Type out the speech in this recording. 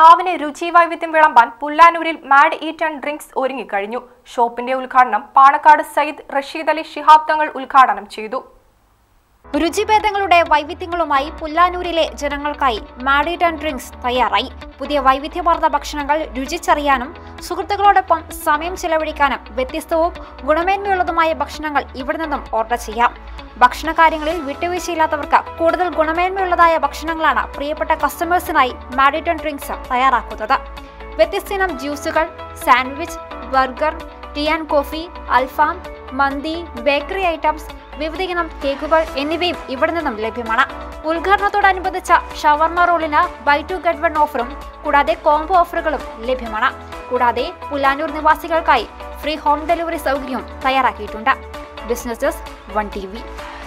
നാവിന് രുചി വൈവിധ്യം വിളമ്പാൻ പുല്ലാനൂരിൽ മാഡ് ഈറ്റ് ആൻഡ് ഡ്രിങ്ക്സ് ഒരുങ്ങിക്കഴിഞ്ഞു ഷോപ്പിന്റെ ഉദ്ഘാടനം പാണക്കാട് സയ്യിദ് റഷീദ് അലി ശിഹാബ് തങ്ങൾ ഉദ്ഘാടനം ചെയ്തു രുചിഭേദങ്ങളുടെ വൈവിധ്യങ്ങളുമായി പുല്ലാനൂരിലെ ജനങ്ങൾക്കായി മാഡിഡ് ആൻഡ് ഡ്രിങ്ക്സ് തയ്യാറായി പുതിയ വൈവിധ്യമാർന്ന ഭക്ഷണങ്ങൾ രുചിച്ചറിയാനും സുഹൃത്തുക്കളോടൊപ്പം സമയം ചെലവഴിക്കാനും വ്യത്യസ്തവും ഗുണമേന്മയുള്ളതുമായ ഭക്ഷണങ്ങൾ ഇവിടെ നിന്നും ഓർഡർ ചെയ്യാം ഭക്ഷണകാര്യങ്ങളിൽ വിട്ടുവീഴ്ചയില്ലാത്തവർക്ക് കൂടുതൽ ഗുണമേന്മയുള്ളതായ ഭക്ഷണങ്ങളാണ് പ്രിയപ്പെട്ട കസ്റ്റമേഴ്സിനായി മാഡിഡ് ആൻഡ് ഡ്രിങ്ക്സ് തയ്യാറാക്കുന്നത് വ്യത്യസ്തയിനം ജ്യൂസുകൾ sandwich burger tea and coffee അൽഫാം മന്തി ബേക്കറി ഐറ്റംസ് വിവിധ ഇനം കേക്കുകൾ എന്നിവയും ഇവിടെ നിന്നും ലഭ്യമാണ് ഉദ്ഘാടനത്തോടനുബന്ധിച്ച ഷവർമ റോളിന് ബൈ ടു ഗെറ്റ് വൺ ഓഫറും കൂടാതെ കോംബോ ഓഫറുകളും ലഭ്യമാണ് കൂടാതെ പുല്ലാനൂർ നിവാസികൾക്കായി ഫ്രീ ഹോം ഡെലിവറി സൗകര്യവും തയ്യാറാക്കിയിട്ടുണ്ട് ബിസിനസ് ഡെസ്ക് വൺ ടി